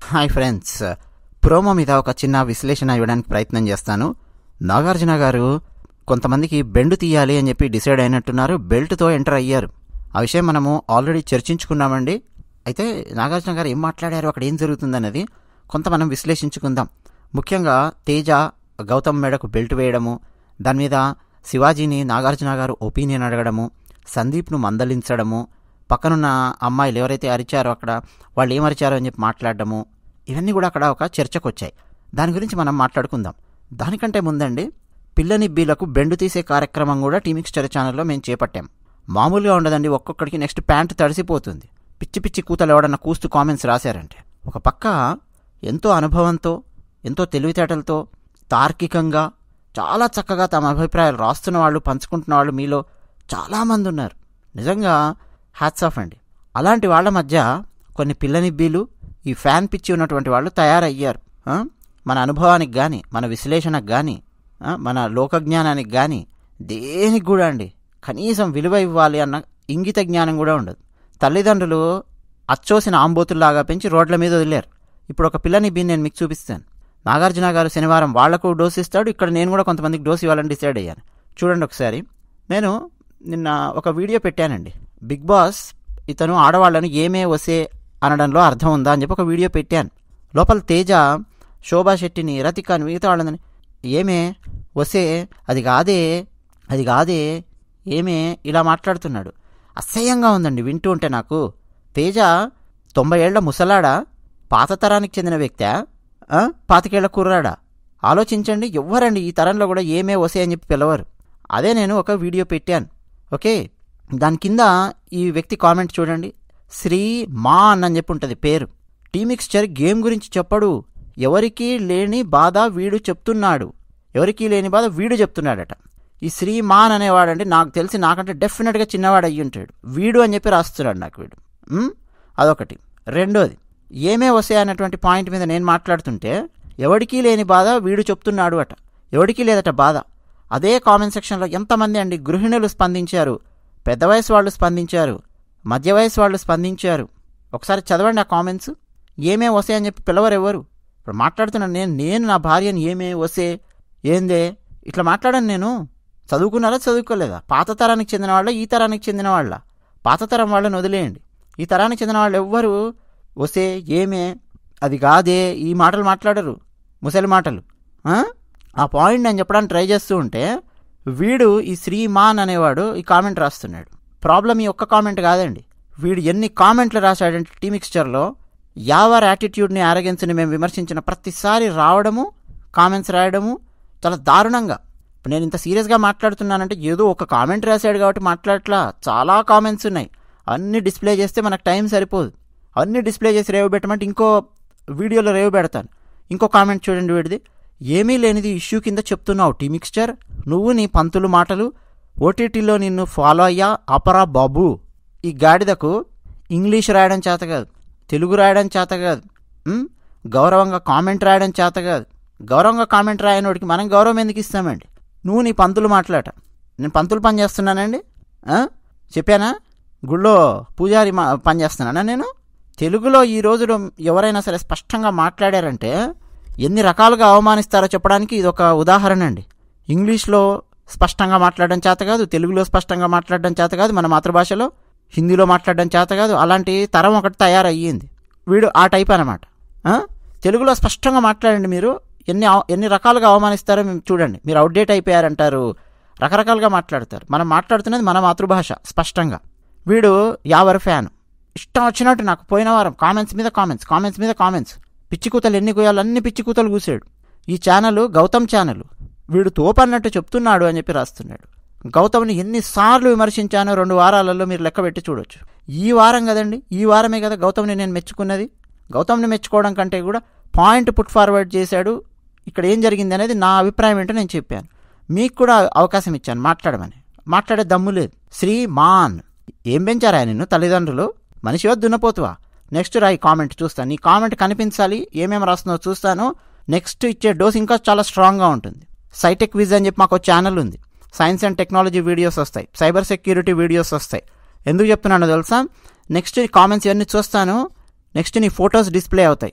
Hi friends promo మీద ఒక చిన్న విశ్లేషణ ఇవ్వడానికి ప్రయత్నం చేస్తాను నాగార్జున గారు కొంతమందికి బెండు తీయాలి అని చెప్పి డిసైడ్ అయినట్టున్నారు బెల్ట్తో ఎంటర్ అయ్యారు ఆ విషయం మనము ఆల్రెడీ చర్చించుకున్నామండి అయితే నాగార్జున గారు ఏం మాట్లాడారు అక్కడ ఏం జరుగుతుందన్నది కొంత మనం విశ్లేషించుకుందాం ముఖ్యంగా తేజ గౌతమ్ మేడకు బెల్ట్ వేయడము దాని మీద శివాజీని నాగార్జున గారు ఒపీనియన్ అడగడము సందీప్ను మందలించడము పక్కనున్న అమ్మాయిలు ఎవరైతే అరిచారో అక్కడ వాళ్ళు ఏం అరిచారో అని చెప్పి మాట్లాడడము ఇవన్నీ కూడా అక్కడ ఒక చర్చకు వచ్చాయి దాని గురించి మనం మాట్లాడుకుందాం దానికంటే ముందండి పిల్లనిబ్బీలకు బెండు తీసే కార్యక్రమం కూడా టీమిక్స్టర్ ఛానల్లో మేము చేపట్టాం మామూలుగా ఉండదండి ఒక్కొక్కడికి నెక్స్ట్ ప్యాంట్ తడిసిపోతుంది పిచ్చి పిచ్చి కూతలు ఎవడన్నా కూస్తూ కామెంట్స్ రాశారంటే ఒక పక్క ఎంతో అనుభవంతో ఎంతో తెలివితేటలతో తార్కికంగా చాలా చక్కగా తమ అభిప్రాయాలు రాస్తున్న వాళ్ళు పంచుకుంటున్న వాళ్ళు మీలో చాలామంది ఉన్నారు నిజంగా హ్యాట్స్ ఆఫ్ అండి అలాంటి వాళ్ళ మధ్య కొన్ని పిల్లనిబ్బీలు ఈ ఫ్యాన్ పిచ్చి ఉన్నటువంటి వాళ్ళు తయారయ్యారు ఆ? మన అనుభవానికి కానీ మన విశ్లేషణకు కానీ ఆ, మన లోకజ్ఞానానికి కానీ దేనికి కూడా అండి కనీసం విలువ ఇవ్వాలి అన్న ఇంగిత జ్ఞానం కూడా ఉండదు తల్లిదండ్రులు అచ్చోసిన ఆంబోతుల్లాగా పెంచి రోడ్ల మీద వదిలేరు ఇప్పుడు ఒక పిల్లని బిన్ నేను మీకు చూపిస్తాను నాగార్జున గారు శనివారం వాళ్లకు డోస్ ఇస్తాడు ఇక్కడ నేను కూడా కొంతమందికి డోస్ ఇవ్వాలని డిసైడ్ అయ్యాను చూడండి ఒకసారి నేను నిన్న ఒక వీడియో పెట్టానండి బిగ్ బాస్ ఇతను ఆడవాళ్ళను ఏమే వసే అనడంలో అర్థం ఉందా అని చెప్పి ఒక వీడియో పెట్టాను లోపల తేజ శోభా శెట్టిని రతికాని మిగతా వాళ్ళని ఏమే వసే అది కాదే అది కాదే ఏమే ఇలా మాట్లాడుతున్నాడు అసహ్యంగా ఉందండి వింటూ ఉంటే నాకు తేజ తొంభై ఏళ్ల ముసలాడా పాత తరానికి చెందిన వ్యక్తా ఆ? పాతికేళ్ల కుర్రాడా ఆలోచించండి ఎవ్వరండి ఈ తరంలో కూడా ఏమే వసే అని చెప్పి పిలవరు అదే నేను ఒక వీడియో పెట్టాను ఓకే దాని కింద ఈ వ్యక్తి కామెంట్ చూడండి శ్రీ మా అని చెప్పి ఉంటుంది పేరు టీమిక్స్చర్ గేమ్ గురించి చెప్పడు ఎవరికీ లేని బాధ వీడు చెప్తున్నాడు ఎవరికీ లేని బాధ వీడు చెప్తున్నాడట ఈ శ్రీమాన్ అనేవాడంటే నాకు తెలిసి నాకంటే డెఫినెట్గా చిన్నవాడు అయ్యి ఉంటాడు వీడు అని చెప్పి రాస్తున్నాడు నాకు వీడు ఉమ్? అదొకటి రెండోది ఏమే వస్తాయి అన్నటువంటి పాయింట్ మీద నేను మాట్లాడుతుంటే ఎవడికీ లేని బాధ వీడు చెప్తున్నాడు అట ఎవడికీ లేదట బాధ అదే కామెంట్ సెక్షన్లో ఎంతమంది అండి గృహిణులు స్పందించారు పెద్ద వయసు వాళ్ళు స్పందించారు మధ్య వయసు వాళ్ళు స్పందించారు ఒకసారి చదవండి ఆ కామెంట్స్ ఏమే వసే అని చెప్పి పిలవరు ఎవరు ఇప్పుడు మాట్లాడుతున్నాను నేను నేను నా భార్యను ఏమే వసే ఏందే ఇట్లా మాట్లాడాను నేను చదువుకున్నారా చదువుకోలేదా పాత తరానికి చెందిన వాళ్ళ ఈ తరానికి చెందిన వాళ్ళ పాత తరం వాళ్ళని వదిలేయండి ఈ తరానికి చెందిన వాళ్ళు ఎవ్వరు వసే ఏమే అది కాదే ఈ మాటలు మాట్లాడరు ముసలి మాటలు ఆ? ఆ పాయింట్ నేను చెప్పడానికి ట్రై చేస్తూ ఉంటే వీడు ఈ శ్రీమాన్ అనేవాడు ఈ కామెంట్ రాస్తున్నాడు ప్రాబ్లం ఈ ఒక్క కామెంట్ కాదండి వీడు ఎన్ని కామెంట్లు రాశాడంటే టీమిక్స్చర్లో యావర్ యాటిట్యూడ్ని ఆరగెన్స్ని మేము విమర్శించిన ప్రతిసారి రావడము కామెంట్స్ రాయడము చాలా దారుణంగా ఇప్పుడు నేను ఇంత సీరియస్గా మాట్లాడుతున్నానంటే ఏదో ఒక కామెంట్ రాశాడు కాబట్టి మాట్లాడట్లా చాలా కామెంట్స్ ఉన్నాయి అన్ని డిస్ప్లే చేస్తే మనకు టైం సరిపోదు అన్ని డిస్ప్లే చేసి రేవు పెట్టమంటే ఇంకో వీడియోలో రేవు పెడతాను ఇంకో కామెంట్ చూడండి వీడిది ఏమీ లేనిది ఇష్యూ కింద చెప్తున్నావు టీ మిక్స్చర్ నువ్వు నీ పంతులు మాటలు ఓటీటీలో నిన్ను ఫాలో అయ్యా అపరా బాబు ఈ గాడిదకు ఇంగ్లీష్ రాయడం చేత కాదు తెలుగు రాయడం చేత కాదు ఉమ్? గౌరవంగా కామెంట్ రాయడం చేత కాదు గౌరవంగా కామెంట్ రాయనోడికి మనం గౌరవం ఎందుకు ఇస్తామండి నువ్వు నీ పంతులు మాట్లాట నేను పంతులు పని చేస్తున్నానండి ఆ? చెప్పానా గుళ్ళో పూజారి మా పని చేస్తున్నానా నేను తెలుగులో ఈ రోజులో ఎవరైనా సరే స్పష్టంగా మాట్లాడారంటే ఎన్ని రకాలుగా అవమానిస్తారో చెప్పడానికి ఇది ఒక ఉదాహరణ అండి ఇంగ్లీష్లో స్పష్టంగా మాట్లాడడం చేత కాదు తెలుగులో స్పష్టంగా మాట్లాడడం చేత కాదు మన మాతృభాషలో హిందీలో మాట్లాడడం చేత కాదు అలాంటి తరం ఒకటి తయారయ్యింది వీడు ఆ టైప్ అనమాట ఆ? తెలుగులో స్పష్టంగా మాట్లాడండి మీరు ఎన్ని అవ- ఎన్ని రకాలుగా అవమానిస్తారో మేము చూడండి మీరు అవుట్డేట్ అయిపోయారంటారు రకరకాలుగా మాట్లాడతారు మనం మాట్లాడుతున్నది మన మాతృభాష స్పష్టంగా వీడు యావర్ ఫ్యాన్ ఇష్టం వచ్చినట్టు నాకు పోయిన వారం కామెంట్స్ మీద కామెంట్స్ కామెంట్స్ మీద కామెంట్స్ పిచ్చి కూతలు ఎన్ని కూయాలి అన్ని పిచ్చి కూతలు కూసాడు ఈ ఛానల్ గౌతమ్ ఛానల్ వీడు తోపన్నట్టు చెప్తున్నాడు అని చెప్పి రాస్తున్నాడు గౌతమ్ని ఎన్నిసార్లు విమర్శించానో రెండు వారాలలో మీరు లెక్క పెట్టి చూడొచ్చు ఈ వారం కదండి ఈ వారమే కదా గౌతమ్ని నేను మెచ్చుకున్నది గౌతమ్ని మెచ్చుకోవడం కంటే కూడా పాయింట్ పుట్ ఫార్వర్డ్ చేశాడు ఇక్కడ ఏం జరిగింది అనేది నా అభిప్రాయం ఏంటో నేను చెప్పాను మీకు కూడా అవకాశం ఇచ్చాను మాట్లాడమని మాట్లాడే దమ్ము లేదు శ్రీ మాన్ ఏం పెంచారా నిన్ను తల్లిదండ్రులు మనిషివా దున్నపోతువా నెక్స్ట్ రాయి కామెంట్ చూస్తాను నీ కామెంట్ కనిపించాలి ఏమేమి రాస్తున్నావు చూస్తాను నెక్స్ట్ ఇచ్చే డోస్ ఇంకా చాలా స్ట్రాంగ్గా ఉంటుంది సైటెక్ విజ్ అని చెప్పి మాకు ఒక ఛానల్ ఉంది సైన్స్ అండ్ టెక్నాలజీ వీడియోస్ వస్తాయి సైబర్ సెక్యూరిటీ వీడియోస్ వస్తాయి ఎందుకు చెప్తున్నానో తెలుసా నెక్స్ట్ కామెంట్స్ ఇవన్నీ చూస్తాను నెక్స్ట్ నీ ఫొటోస్ డిస్ప్లే అవుతాయి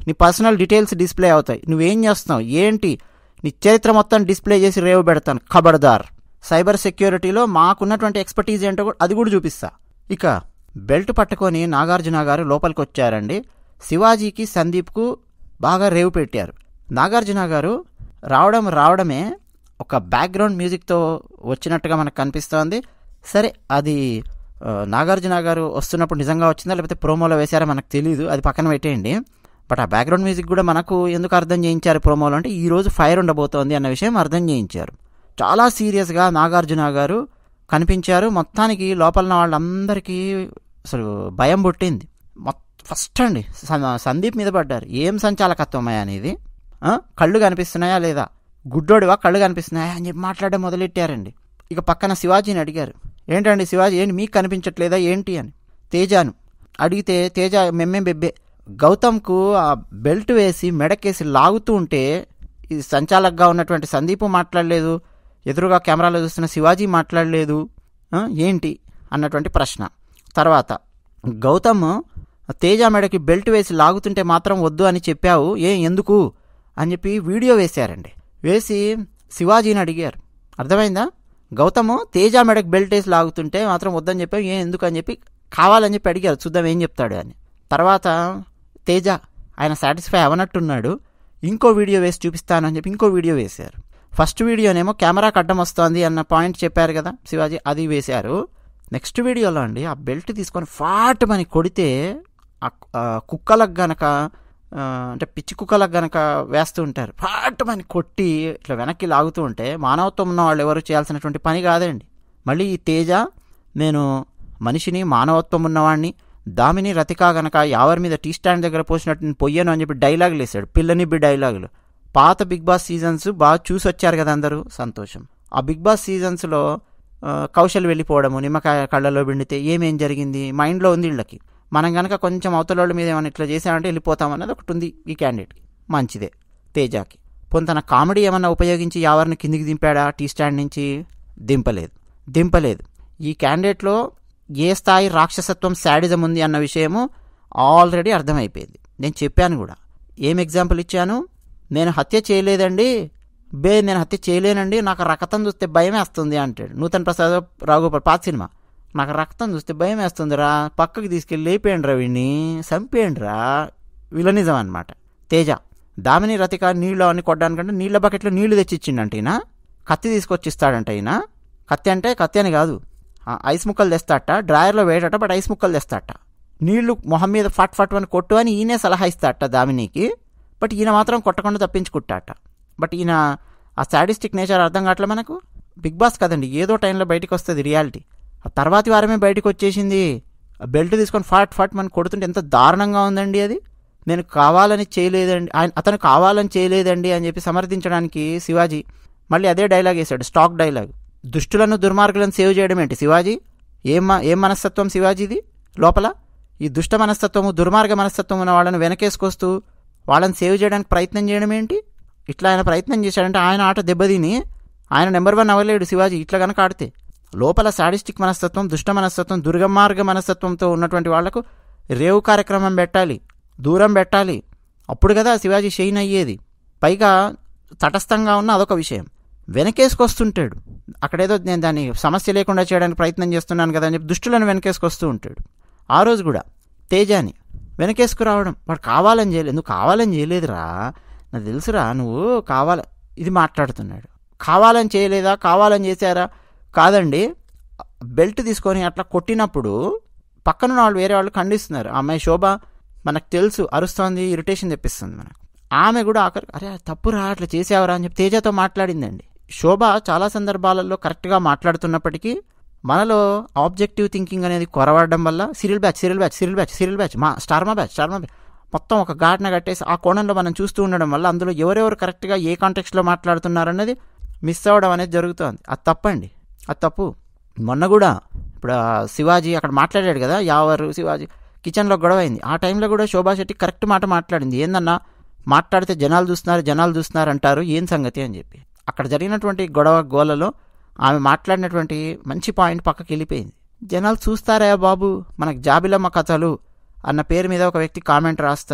నీ పర్సనల్ డీటెయిల్స్ డిస్ప్లే అవుతాయి నువ్వేం చేస్తున్నావు ఏంటి నీ చరిత్ర మొత్తం డిస్ప్లే చేసి రేవు పెడతాను ఖబర్దార్ సైబర్ సెక్యూరిటీలో మాకున్నటువంటి ఎక్స్పర్టీజ్ ఏంటో కూడా అది కూడా చూపిస్తా ఇక బెల్ట్ పట్టుకొని నాగార్జున గారు లోపలికి వచ్చారండి శివాజీకి సందీప్కు బాగా రేవు పెట్టారు నాగార్జున గారు రావడం రావడమే ఒక బ్యాక్గ్రౌండ్ మ్యూజిక్తో వచ్చినట్టుగా మనకు కనిపిస్తోంది సరే అది ఆ, నాగార్జున గారు వస్తున్నప్పుడు నిజంగా వచ్చిందా లేకపోతే ప్రోమోలో వేశారా మనకు తెలియదు అది పక్కన పెట్టేయండి బట్ ఆ బ్యాక్గ్రౌండ్ మ్యూజిక్ కూడా మనకు ఎందుకు అర్థం చేయించారు ప్రోమోలో అంటే ఈ రోజు ఫైర్ ఉండబోతోంది అన్న విషయం అర్థం చేయించారు చాలా సీరియస్గా నాగార్జున గారు కనిపించారు మొత్తానికి లోపల ఉన్న వాళ్ళందరికీ అసలు భయం పుట్టింది మొత్తం ఫస్ట్ అండి స- సందీప్ మీద పడ్డారు ఏం సంచాలకత్వమయ్యా అనేది ఆ? కళ్ళు కనిపిస్తున్నాయా లేదా గుడ్డోడివా కళ్ళు కనిపిస్తున్నాయా అని చెప్పి మాట్లాడడం మొదలెట్టారండి ఇక పక్కన శివాజీని అడిగారు ఏంటండి శివాజీ ఏంటి మీకు కనిపించట్లేదా ఏంటి అని తేజాను అడిగితే తేజ మెమ్మేం బెబ్బే గౌతమ్కు ఆ బెల్ట్ వేసి మెడకేసి లాగుతూ ఉంటే ఇది సంచాలకగా ఉన్నటువంటి సందీపు మాట్లాడలేదు ఎదురుగా కెమెరాలో చూస్తున్న శివాజీ మాట్లాడలేదు ఆ, ఏంటి అన్నటువంటి ప్రశ్న తర్వాత గౌతమ్ తేజ మెడకి బెల్ట్ వేసి లాగుతుంటే మాత్రం వద్దు అని చెప్పావు ఏ ఎందుకు అని చెప్పి వీడియో వేశారండి వేసి శివాజీని అడిగారు అర్థమైందా గౌతమ్ తేజ మెడకి బెల్ట్ వేసి లాగుతుంటే మాత్రం వద్దని చెప్పావు ఏ ఎందుకు అని చెప్పి కావాలని చెప్పి అడిగారు చూద్దాం ఏం చెప్తాడు అని తర్వాత తేజ ఆయన సాటిస్ఫై అవనట్టున్నాడు ఇంకో వీడియో వేసి చూపిస్తాను అని చెప్పి ఇంకో వీడియో వేశారు ఫస్ట్ వీడియోనేమో కెమెరాకి అడ్డం వస్తోంది అన్న పాయింట్ చెప్పారు కదా శివాజీ అది వేశారు నెక్స్ట్ వీడియోలో అండి ఆ బెల్ట్ తీసుకొని ఫాట్ మని కొడితే ఆ కు- ఆ కుక్కలకు గనక ఆ, అంటే పిచ్చి కుక్కలకు గనక వేస్తూ ఉంటారు ఫాట్ మని కొట్టి ఇట్లా వెనక్కి లాగుతూ ఉంటే మానవత్వం ఉన్న వాళ్ళు ఎవరు చేయాల్సినటువంటి పని కాదండి మళ్ళీ ఈ తేజ నేను మనిషిని మానవత్వం ఉన్నవాడిని దామిని రతికా గనక యావర్ మీద టీ స్టాండ్ దగ్గర పోసినట్టు నేను పొయ్యను అని చెప్పి డైలాగులు వేసాడు పిల్లనిబ్బి డైలాగులు పాత బిగ్ బాస్ సీజన్స్ బాగా చూసి వచ్చారు కదా అందరూ సంతోషం ఆ బిగ్ బాస్ సీజన్స్లో ఆ, కౌశల్ వెళ్ళిపోవడము నిమ్మకాయ కళ్ళలో పిండితే ఏమేం జరిగింది మైండ్లో ఉంది వీళ్ళకి మనం కనుక కొంచెం అవతల వాళ్ళ మీద ఏమైనా ఇట్లా చేసామంటే వెళ్ళిపోతామన్నది ఒకటి ఉంది ఈ క్యాండిడేట్కి మంచిదే తేజాకి పోనీ తన కామెడీ ఏమన్నా ఉపయోగించి యావరిని కిందికి దింపాడా టీ స్టాండ్ నుంచి దింపలేదు దింపలేదు ఈ క్యాండిడేట్లో ఏ స్థాయి రాక్షసత్వం శాడిజం ఉంది అన్న విషయము ఆల్రెడీ అర్థమైపోయింది నేను చెప్పాను కూడా ఏం ఎగ్జాంపుల్ ఇచ్చాను నేను హత్య చేయలేదండి బే నేను హత్య చేయలేనండి నాకు రక్తం చూస్తే భయం వేస్తుంది అంటాడు నూతన్ ప్రసాద్ రాఘోపాల్ పాత సినిమా నాకు రక్తం చూస్తే భయం వేస్తుంది రా పక్కకి తీసుకెళ్ళి లేపేయండి రా వీడిని చంపేయండి రా విలనిజం అనమాట తేజ దామిని రతిక నీళ్ళు అన్ని కొట్టడానికంటే నీళ్ళ బకెట్లో నీళ్లు తెచ్చిచ్చిండంట ఈయన కత్తి తీసుకొచ్చిస్తాడంట ఈయన కత్తి అంటే కత్తి అని కాదు ఆ, ఐస్ ముక్కలు తెస్తాట డ్రాయర్లో వేయటట బట్ ఐస్ ముక్కలు తెస్తాట నీళ్లు మొహం మీద ఫట్ ఫట్ అని కొట్టు అని ఈయనే సలహా ఇస్తాట దామినికి బట్ ఈయన మాత్రం కొట్టకుండా తప్పించుకుంటాట బట్ ఈయన ఆ సాడిస్టిక్ నేచర్ అర్థం కావట్లే మనకు బిగ్ బాస్ కదండి ఏదో టైంలో బయటికి వస్తుంది రియాలిటీ ఆ తర్వాతి వారమే బయటికి వచ్చేసింది ఆ బెల్ట్ తీసుకొని ఫాట్ ఫాట్ మనం కొడుతుంటే ఎంత దారుణంగా ఉందండి అది నేను కావాలని చేయలేదండి ఆయన అతను కావాలని చేయలేదండి అని చెప్పి సమర్థించడానికి శివాజీ మళ్ళీ అదే డైలాగ్ వేశాడు స్టాక్ డైలాగ్ దుష్టులను దుర్మార్గులను సేవ్ చేయడం ఏంటి శివాజీ ఏం మ- ఏం మనస్తత్వం శివాజీది లోపల ఈ దుష్ట మనస్తత్వము దుర్మార్గ మనస్తత్వం ఉన్న వాళ్ళని వెనకేసుకొస్తూ వాళ్ళని సేవ్ చేయడానికి ప్రయత్నం చేయడం ఏంటి ఇట్లా ఆయన ప్రయత్నం చేశాడంటే ఆయన ఆట దెబ్బతిని ఆయన నెంబర్ వన్ అవ్వలేడు శివాజీ ఇట్లా కనుక ఆడితే లోపల సాడిస్టిక్ మనస్తత్వం దుష్ట మనస్తత్వం దుర్గమార్గ మనస్తత్వంతో ఉన్నటువంటి వాళ్లకు రేవు కార్యక్రమం పెట్టాలి దూరం పెట్టాలి అప్పుడు కదా శివాజీ షైన్ అయ్యేది పైగా తటస్థంగా ఉన్న అదొక విషయం వెనకేసుకొస్తుంటాడు అక్కడేదో నేను దాన్ని సమస్య లేకుండా చేయడానికి ప్రయత్నం చేస్తున్నాను కదా అని చెప్పి దుష్టులను వెనకేసుకొస్తూ ఉంటాడు ఆ రోజు కూడా తేజాని వెనకేసుకురావడం వాడు కావాలని చేయలేదు నువ్వు కావాలని చేయలేదురా నాకు తెలుసురా నువ్వు కావాల ఇది మాట్లాడుతున్నాడు కావాలని చేయలేదా కావాలని చేశారా కాదండి బెల్ట్ తీసుకొని అట్లా కొట్టినప్పుడు పక్కన వాళ్ళు వేరే వాళ్ళు ఖండిస్తున్నారు ఆ అమ్మాయి శోభ మనకు తెలుసు అరుస్తోంది ఇరిటేషన్ తెప్పిస్తుంది మనకు ఆమె కూడా ఆఖరి అరే తప్పురా అట్లా చేసావరా అని చెప్పి తేజతో మాట్లాడిందండి శోభ చాలా సందర్భాలలో కరెక్ట్గా మాట్లాడుతున్నప్పటికీ మనలో ఆబ్జెక్టివ్ థింకింగ్ అనేది కొరవడడం వల్ల serial batch serial batch serial batch serial batch మా స్టార్మా బ్యాచ్ స్టార్మా బ్యాచ్ మొత్తం ఒక ఘాటన కట్టేసి ఆ కోణంలో మనం చూస్తూ ఉండడం వల్ల అందులో ఎవరెవరు కరెక్ట్గా ఏ కాంటెక్స్లో మాట్లాడుతున్నారన్నది మిస్ అవ్వడం అనేది జరుగుతుంది అది తప్పండి అది తప్పు మొన్న కూడా ఇప్పుడు ఆ శివాజీ అక్కడ మాట్లాడాడు కదా యావరు శివాజీ కిచెన్లో గొడవ అయింది ఆ టైంలో కూడా శోభా శెట్టి కరెక్ట్ మాట మాట్లాడింది ఏందన్నా మాట్లాడితే జనాలు చూస్తున్నారు జనాలు చూస్తున్నారు అంటారు ఏం సంగతి అని చెప్పి అక్కడ జరిగినటువంటి గొడవ గోలలో ఆమె మాట్లాడినటువంటి మంచి పాయింట్ పక్కకి వెళ్ళిపోయింది జనాలు చూస్తారా బాబు మనకు జాబిలమ్మ కథలు అన్న పేరు మీద ఒక వ్యక్తి కామెంట్ రాస్తారు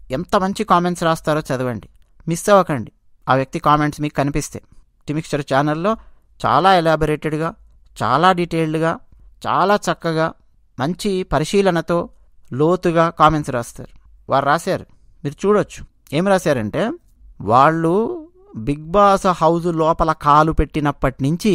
ఎంత మంచి కామెంట్స్ రాస్తారో చదవండి మిస్ అవ్వకండి ఆ వ్యక్తి కామెంట్స్ మీకు కనిపిస్తాయి టిమిక్స్చర్ ఛానల్లో చాలా ఎలాబొరేటెడ్గా చాలా డీటెయిల్డ్గా చాలా చక్కగా మంచి పరిశీలనతో లోతుగా కామెంట్స్ రాస్తారు వారు రాశారు మీరు చూడొచ్చు ఏం రాశారంటే వాళ్ళు బిగ్ బాస్ హౌస్ లోపల కాలు పెట్టినప్పటి నుంచి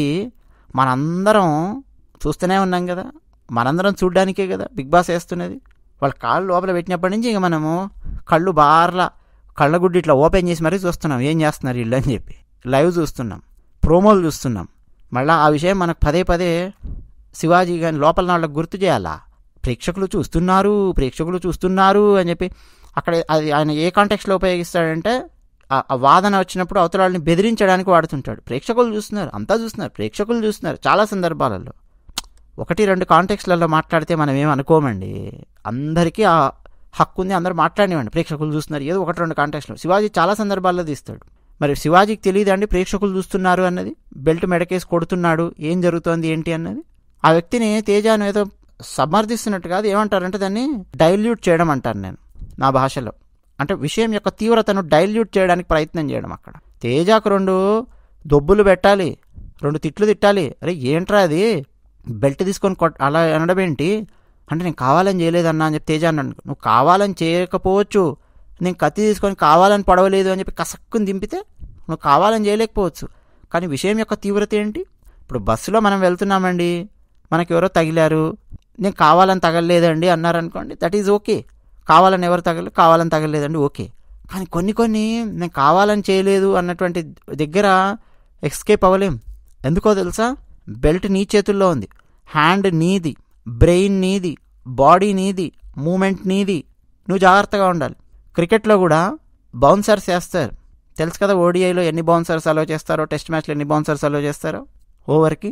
మనందరం చూస్తూనే ఉన్నాం కదా మనందరం చూడ్డానికే కదా బిగ్ బాస్ వేస్తున్నది వాళ్ళ కాళ్ళు లోపల పెట్టినప్పటి నుంచి ఇక మనము కళ్ళు బార్లా కళ్ళగుడ్డి ఇట్లా ఓపెన్ చేసి మరీ చూస్తున్నాం ఏం చేస్తున్నారు వీళ్ళు అని చెప్పి లైవ్ చూస్తున్నాం ప్రోమోలు చూస్తున్నాం మళ్ళీ ఆ విషయం మనకు పదే పదే శివాజీ గాని లోపల వాళ్ళకి గుర్తు చేయాలా ప్రేక్షకులు చూస్తున్నారు ప్రేక్షకులు చూస్తున్నారు అని చెప్పి అక్కడ అది ఆయన ఏ కాంటెక్స్లో ఉపయోగిస్తాడంటే ఆ- ఆ వాదన వచ్చినప్పుడు అవతల వాళ్ళని బెదిరించడానికి వాడుతుంటాడు ప్రేక్షకులు చూస్తున్నారు అంతా చూస్తున్నారు ప్రేక్షకులు చూస్తున్నారు చాలా సందర్భాలలో ఒకటి రెండు కాంటెక్స్లలో మాట్లాడితే మనం ఏం అనుకోమండి అందరికీ ఆ హక్కు ఉంది అందరూ మాట్లాడినివ్వండి ప్రేక్షకులు చూస్తున్నారు ఏదో ఒకటి రెండు కాంటెక్స్లో శివాజీ చాలా సందర్భాల్లో తీస్తాడు మరి శివాజీకి తెలియదండి ప్రేక్షకులు చూస్తున్నారు అన్నది బెల్ట్ మెడకేసి కొడుతున్నాడు ఏం జరుగుతోంది ఏంటి అన్నది ఆ వ్యక్తిని తేజాను ఏదో సమర్థిస్తున్నట్టు కాదు ఏమంటారంటే దాన్ని డైల్యూట్ చేయడం అంటారు నేను నా భాషలో అంటే విషయం యొక్క తీవ్రతను డైల్యూట్ చేయడానికి ప్రయత్నం చేయడం అక్కడ తేజాకు రెండు దొబ్బులు పెట్టాలి రెండు తిట్లు తిట్టాలి అరే ఏంట్రా అది బెల్ట్ తీసుకొని కొట్ అలా అనడం ఏంటి అంటే నేను కావాలని చేయలేదన్నా అని చెప్పి తేజ అన్నాడు నువ్వు కావాలని చేయకపోవచ్చు నేను కత్తి తీసుకొని కావాలని పడవలేదు అని చెప్పి కసక్కుని దింపితే నువ్వు కావాలని చేయలేకపోవచ్చు కానీ విషయం యొక్క తీవ్రత ఏంటి ఇప్పుడు బస్సులో మనం వెళ్తున్నామండి మనకి ఎవరో తగిలారు నేను కావాలని తగలలేదండి అన్నారనుకోండి దట్ ఈజ్ ఓకే కావాలని ఎవరు తగలలేదు కావాలని తగలలేదండి ఓకే కానీ కొన్ని కొన్ని నేను కావాలని చేయలేదు అన్నటువంటి దగ్గర ఎస్కేప్ అవ్వలేం ఎందుకో తెలుసా బెల్ట్ నీ చేతుల్లో ఉంది హ్యాండ్ నీది బ్రెయిన్ నీది బాడీ నీది మూమెంట్ నీది నువ్వు జాగ్రత్తగా ఉండాలి క్రికెట్లో కూడా బౌన్సర్స్ వేస్తారు తెలుసు కదా ఓడిఐలో ఎన్ని బౌన్సర్స్ అలో చేస్తారో టెస్ట్ మ్యాచ్లో ఎన్ని బౌన్సర్స్ అలో చేస్తారో ఓవర్కి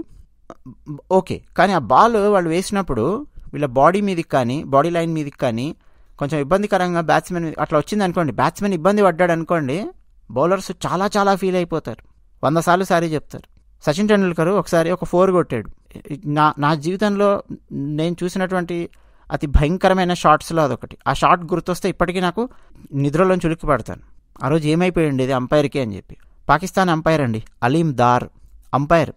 ఓకే కానీ ఆ బాల్ వాళ్ళు వేసినప్పుడు వీళ్ళ బాడీ మీదకి కానీ బాడీ లైన్ మీదకి కానీ కొంచెం ఇబ్బందికరంగా బ్యాట్స్మెన్ మీద అట్లా వచ్చింది అనుకోండి బ్యాట్స్మెన్ ఇబ్బంది పడ్డాడు అనుకోండి బౌలర్స్ చాలా చాలా ఫీల్ అయిపోతారు వంద సార్లు సారీ చెప్తారు సచిన్ టెండూల్కర్ ఒకసారి ఒక ఫోర్ కొట్టాడు నా నా జీవితంలో నేను చూసినటువంటి అతి భయంకరమైన షాట్స్లో అదొకటి ఆ షాట్ గుర్తొస్తే ఇప్పటికీ నాకు నిద్రలోంచి ఉలిక్కి పడతాను ఆ రోజు ఏమైపోయింది ఇది అంపైర్కి అని చెప్పి పాకిస్తాన్ అంపైర్ అండి అలీం దార్ అంపైర్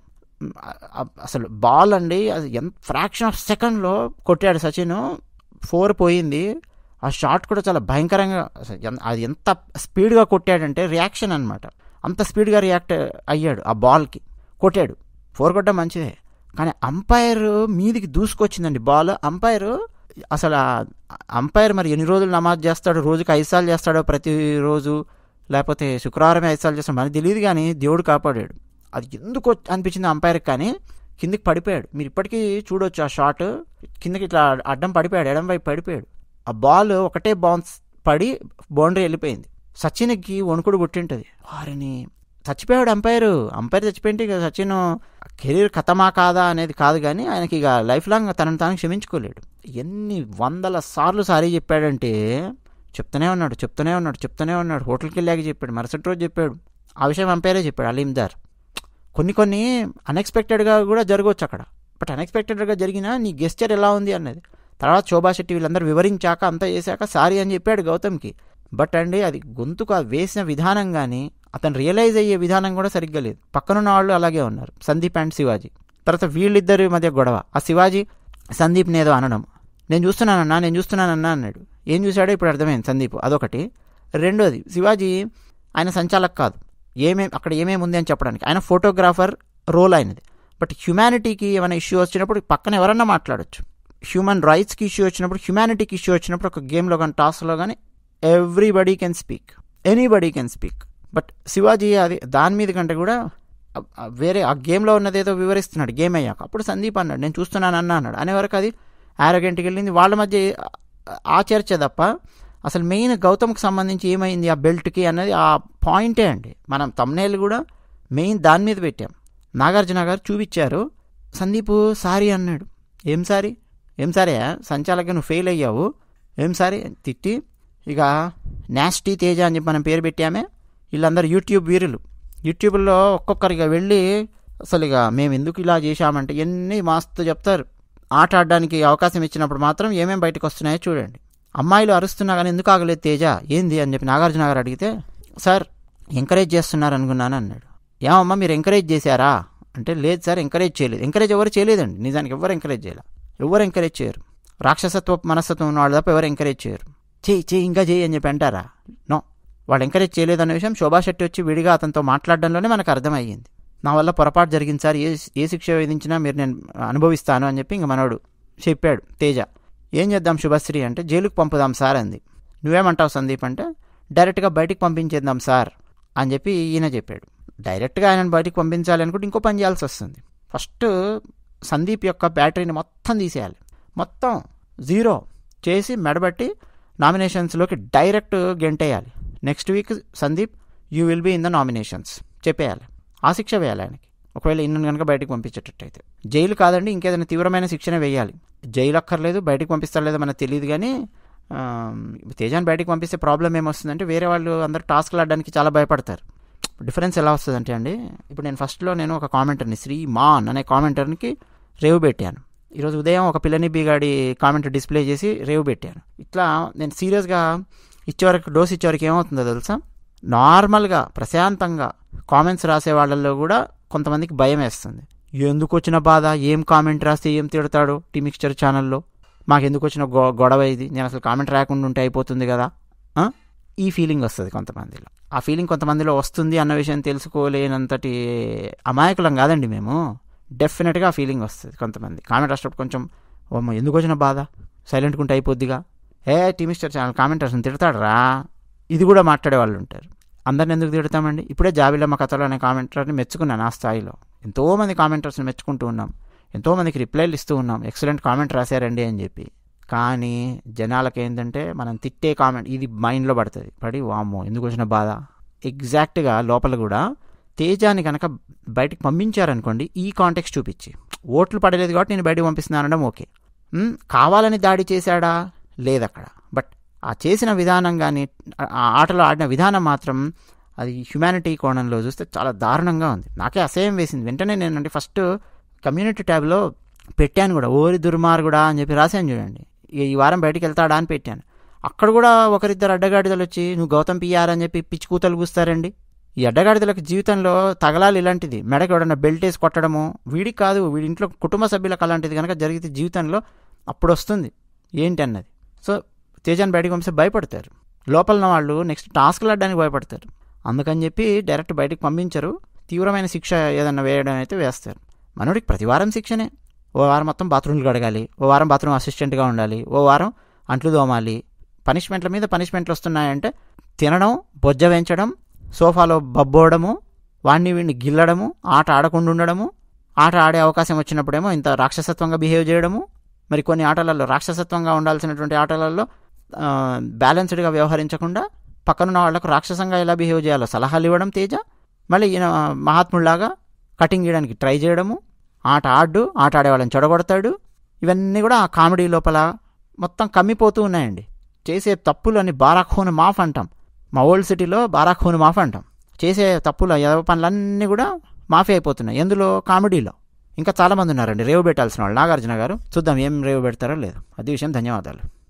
అసలు బాల్ అండి అది ఎంత ఫ్రాక్షన్ ఆఫ్ సెకండ్లో కొట్టాడు సచిన్ ఫోర్ పోయింది ఆ షాట్ కూడా చాలా భయంకరంగా అసలు ఎన్- అది ఎంత స్పీడ్గా కొట్టాడంటే రియాక్షన్ అనమాట అంత స్పీడ్గా రియాక్ట్ అయ్యాడు ఆ బాల్కి కొట్టాడు ఫోర్ కొట్టడం మంచిదే కానీ అంపైర్ మీదికి దూసుకొచ్చిందండి బాల్ అంపైర్ అసలు ఆ అంపైర్ మరి ఎన్ని రోజులు నమాజ్ చేస్తాడో రోజుకి ఐదు సార్లు చేస్తాడో ప్రతిరోజు లేకపోతే శుక్రవారమే ఐదు సార్లు చేస్తాడో మనకి తెలియదు కానీ దేవుడు కాపాడాడు అది ఎందుకు వచ్చి- అనిపించింది అంపైర్కి కానీ కిందికి పడిపోయాడు మీరు ఇప్పటికీ చూడొచ్చు ఆ షాట్ కిందకి ఇట్లా అడ్డం పడిపోయాడు ఎడం వైపు పడిపోయాడు ఆ బాల్ ఒకటే బౌన్స్ పడి బౌండరీ వెళ్ళిపోయింది సచిన్కి వణుకుడు పుట్టింటది వారిని చచ్చిపోయాడు అంపైర్ అంపైర్ చచ్చిపోయింటే ఇక సచిన్ కెరీర్ కథమా కాదా అనేది కాదు కానీ ఆయనకి ఇక లైఫ్ లాంగ్ తనను తాను క్షమించుకోలేడు ఎన్ని వందల సార్లు సారీ చెప్పాడంటే చెప్తూనే ఉన్నాడు చెప్తూనే ఉన్నాడు చెప్తూనే ఉన్నాడు హోటల్కి వెళ్ళాక చెప్పాడు మరుసటి రోజు చెప్పాడు ఆ విషయం అంపైరే చెప్పాడు అలీందార్ కొన్ని కొన్ని అన్ఎక్స్పెక్టెడ్గా కూడా జరగవచ్చు అక్కడ బట్ అన్ఎక్స్పెక్టెడ్గా జరిగినా నీ గెస్చర్ ఎలా ఉంది అన్నది తర్వాత శోభా శెట్టి వీళ్ళందరూ వివరించాక అంతా చేశాక సారీ అని చెప్పాడు గౌతమ్కి బట్ అండి అది గొంతుకు ఆ వేసిన విధానం కానీ అతను రియలైజ్ అయ్యే విధానం కూడా సరిగ్గా లేదు పక్కనున్న వాళ్ళు అలాగే ఉన్నారు సందీప్ అండ్ శివాజీ తర్వాత వీళ్ళిద్దరి మధ్య గొడవ ఆ శివాజీ సందీప్ని ఏదో అనడం నేను చూస్తున్నానన్నా నేను చూస్తున్నానన్నా అన్నాడు ఏం చూశాడో ఇప్పుడు అర్థమైంది సందీప్ అదొకటి రెండోది శివాజీ ఆయన సంచాలక్ కాదు ఏమేం అక్కడ ఏమేమి ఉంది అని చెప్పడానికి ఆయన ఫోటోగ్రాఫర్ రోల్ అయినది బట్ హ్యుమానిటీకి ఏమైనా ఇష్యూ వచ్చినప్పుడు పక్కన ఎవరన్నా మాట్లాడొచ్చు హ్యూమన్ రైట్స్కి ఇష్యూ వచ్చినప్పుడు హ్యుమానిటీకి ఇష్యూ వచ్చినప్పుడు ఒక గేమ్లో కానీ టాస్క్లో కానీ everybody can speak anybody can speak but Shivaji అది దాని మీద కంటే కూడా ఆ- ఆ వేరే ఆ గేమ్లో ఉన్నది ఏదో వివరిస్తున్నాడు గేమ్ అయ్యాక అప్పుడు సందీప్ అన్నాడు నేను చూస్తున్నాను అన్న అన్నాడు అనే వరకు అది ఆరోగ్యంట్కి వెళ్ళింది వాళ్ళ మధ్య ఆ- ఆ చర్చ తప్ప అసలు మెయిన్ గౌతమ్కి సంబంధించి ఏమైంది ఆ బెల్ట్కి అన్నది ఆ పాయింటే అండి మనం తమ్నేలు కూడా మెయిన్ దాని మీద పెట్టాం నాగార్జున గారు చూపించారు సందీప్ సారీ అన్నాడు ఏం సారీ ఏం సారీ సంచాలక నువ్వు ఫెయిల్ అయ్యావు ఏం సారీ తిట్టి ఇక నాస్టీ తేజ అని చెప్పి మనం పేరు పెట్టామే వీళ్ళందరూ యూట్యూబ్ వీరులు యూట్యూబ్లో ఒక్కొక్కరిగా వెళ్ళి అసలు ఇక మేము ఎందుకు ఇలా చేశామంటే ఎన్ని మస్తు చెప్తారు ఆట ఆడడానికి అవకాశం ఇచ్చినప్పుడు మాత్రం ఏమేమి బయటకు వస్తున్నాయో చూడండి అమ్మాయిలు అరుస్తున్నా కానీ ఎందుకు ఆగలేదు తేజ ఏంది అని చెప్పి నాగార్జున గారు అడిగితే సార్ ఎంకరేజ్ చేస్తున్నారు అనుకున్నాను అన్నాడు ఏమమ్మా మీరు ఎంకరేజ్ చేశారా అంటే లేదు సార్ ఎంకరేజ్ చేయలేదు ఎంకరేజ్ ఎవరు చేయలేదండి నిజానికి ఎవరు ఎంకరేజ్ చేయాలి ఎవరు ఎంకరేజ్ చేయరు రాక్షసత్వ మనస్తత్వం ఉన్న వాళ్ళు తప్ప ఎవరు ఎంకరేజ్ చేయరు చేయి చేయి ఇంకా చేయి అని చెప్పి అంటారా నో వాళ్ళు ఎంకరేజ్ చేయలేదన్న విషయం శోభా శెట్టి వచ్చి విడిగా అతనితో మాట్లాడడంలోనే మనకు అర్థమయ్యింది నా వల్ల పొరపాటు జరిగింది సార్ ఏ ఏ శిక్ష విధించినా మీరు నేను అనుభవిస్తాను అని చెప్పి ఇంక మనోడు చెప్పాడు తేజ ఏం చేద్దాం శుభశ్రీ అంటే జైలుకు పంపుదాం సార్ అంది నువ్వేమంటావు సందీప్ అంటే డైరెక్ట్గా బయటికి పంపించేద్దాం సార్ అని చెప్పి ఈయన చెప్పాడు డైరెక్ట్గా ఆయనను బయటికి పంపించాలి అనుకుంటే ఇంకో పని చేయాల్సి వస్తుంది ఫస్ట్ సందీప్ యొక్క బ్యాటరీని మొత్తం తీసేయాలి మొత్తం జీరో చేసి మెడబట్టి నామినేషన్స్లోకి డైరెక్ట్ గెంటేయాలి next week Sandeep you will be in the nominations చెప్పేయాలి ఆ శిక్ష వేయాలి ఆయనకి ఒకవేళ ఇన్న కనుక బయటకు పంపించేటట్టయితే జైలు కాదండి ఇంకేదైనా తీవ్రమైన శిక్షణ వేయాలి జైలు అక్కర్లేదు బయటకు పంపిస్తారు లేదో మనకు తెలియదు కానీ ఆ, తేజాన్ని బయటకు పంపిస్తే ప్రాబ్లం ఏమొస్తుందంటే వేరే వాళ్ళు అందరూ టాస్క్లు ఆడడానికి చాలా భయపడతారు డిఫరెన్స్ ఎలా వస్తుందంటే అండి ఇప్పుడు నేను ఫస్ట్లో నేను ఒక కామెంటర్ని శ్రీ మాన్ అనే కామెంటర్కి రేవు పెట్టాను ఈరోజు ఉదయం ఒక పిల్లని బీగాడి కామెంట్ డిస్ప్లే చేసి రేవు పెట్టాను ఇట్లా నేను సీరియస్గా ఇచ్చేవరకు డోస్ ఇచ్చేవరకు ఏమవుతుందో తెలుసా నార్మల్గా ప్రశాంతంగా కామెంట్స్ రాసే వాళ్ళల్లో కూడా కొంతమందికి భయం వేస్తుంది ఎందుకు వచ్చిన బాధ ఏం కామెంట్ రాస్తే ఏం తిడతాడు టీ మిక్స్చర్ ఛానల్లో మాకు ఎందుకు వచ్చిన గొ గొడవ ఇది నేను అసలు కామెంట్ రాకుండా ఉంటే అయిపోతుంది కదా ఆ? ఈ ఫీలింగ్ వస్తుంది కొంతమందిలో ఆ ఫీలింగ్ కొంతమందిలో వస్తుంది అన్న విషయం తెలుసుకోలేనంతటి అమాయకులం కాదండి మేము డెఫినెట్గా ఆ ఫీలింగ్ వస్తుంది కొంతమంది కామెంట్ రాసేటప్పుడు కొంచెం ఓ అమ్మ ఎందుకు వచ్చిన బాధ సైలెంట్గా ఉంటే అయిపోద్దిగా ఏ టీ మిస్టర్ ఛానల్ కామెంటర్స్ తిడతాడరా ఇది కూడా మాట్లాడే వాళ్ళు ఉంటారు అందరిని ఎందుకు తిడతామండి ఇప్పుడే జాబిలమ్మ కథలో అనే కామెంటర్ని మెచ్చుకున్నాను ఆ స్థాయిలో ఎంతోమంది కామెంటర్స్ని మెచ్చుకుంటూ ఉన్నాం ఎంతోమందికి రిప్లైలు ఇస్తూ ఉన్నాం ఎక్సలెంట్ కామెంట్ రాశారండి అని చెప్పి కానీ జనాలకి ఏంటంటే మనం తిట్టే కామెంట్ ఇది మైండ్లో పడుతుంది పడి వామ్మో ఎందుకు వచ్చిన బాధ ఎగ్జాక్ట్గా లోపల కూడా తేజాన్ని కనుక బయటకు పంపించారనుకోండి ఈ కాంటెక్స్ట్ చూపించి ఓట్లు పడలేదు కాబట్టి నేను బయటకు పంపిస్తున్నాను అనడం ఓకే ఉమ్, కావాలని దాడి చేశాడా లేదక్కడ బట్ ఆ చేసిన విధానం కానీ ఆ ఆటలో ఆడిన విధానం మాత్రం అది హ్యుమానిటీ కోణంలో చూస్తే చాలా దారుణంగా ఉంది నాకే అసహ్యం వేసింది వెంటనే నేను అంటే ఫస్ట్ కమ్యూనిటీ ట్యాబ్లో పెట్టాను కూడా ఓరి దుర్మార్గుడా అని చెప్పి రాశాను చూడండి ఈ ఈ వారం బయటికి వెళ్తాడా అని పెట్టాను అక్కడ కూడా ఒకరిద్దరు అడ్డగాడిదలు వచ్చి నువ్వు గౌతమ్ పిఆర్ అని చెప్పి పిచ్చి కూతలు కూస్తారండి ఈ అడ్డగాడిదలకు జీవితంలో తగలాలి ఇలాంటిది మెడకి ఎవడన్నా బెల్ట్ వేసి కొట్టడము వీడికి కాదు వీడి ఇంట్లో కుటుంబ సభ్యులకు అలాంటిది కనుక జరిగితే జీవితంలో అప్పుడు వస్తుంది ఏంటి అన్నది సో తేజాన్ని బయటకు పంపిస్తే భయపడతారు లోపల ఉన్న వాళ్ళు నెక్స్ట్ టాస్క్లు ఆడడానికి భయపడతారు అందుకని చెప్పి డైరెక్ట్ బయటకు పంపించరు తీవ్రమైన శిక్ష ఏదన్నా వేయడం అయితే వేస్తారు మనోడికి ప్రతి వారం శిక్షనే ఓ వారం మొత్తం బాత్రూమ్లు కడగాలి ఓ వారం బాత్రూమ్ అసిస్టెంట్గా ఉండాలి ఓ వారం అంట్లు దోమాలి పనిష్మెంట్ల మీద పనిష్మెంట్లు వస్తున్నాయంటే తినడం బొజ్జ వేయించడం సోఫాలో బబ్బోవడము వాడిని వీడిని గిల్లడము ఆట ఆడకుండా ఉండడము ఆట ఆడే అవకాశం వచ్చినప్పుడేమో ఇంత రాక్షసత్వంగా బిహేవ్ చేయడము మరి కొన్ని ఆటలలో రాక్షసత్వంగా ఉండాల్సినటువంటి ఆటలలో ఆ, బ్యాలెన్స్డ్గా వ్యవహరించకుండా పక్కనున్న వాళ్లకు రాక్షసంగా ఎలా బిహేవ్ చేయాలో సలహాలు ఇవ్వడం తేజ మళ్ళీ ఈయన మహాత్ముడిలాగా కటింగ్ చేయడానికి ట్రై చేయడము ఆట ఆడు ఆట ఆడేవాళ్ళని చెడగొడతాడు ఇవన్నీ కూడా ఆ కామెడీ లోపల మొత్తం కమ్మిపోతూ ఉన్నాయండి చేసే తప్పులు అని బారాఖోన్ మాఫ్ అంటాం మా ఓల్డ్ సిటీలో బారాఖోన్ మాఫ్ అంటాం చేసే తప్పులు ఎదవ పనులన్నీ కూడా మాఫీ అయిపోతున్నాయి ఎందులో కామెడీలో ఇంకా చాలామంది ఉన్నారండి రేవు పెట్టాల్సిన వాళ్ళు నాగార్జున గారు చూద్దాం ఏం రేవు పెడతారో లేదు అది విషయం ధన్యవాదాలు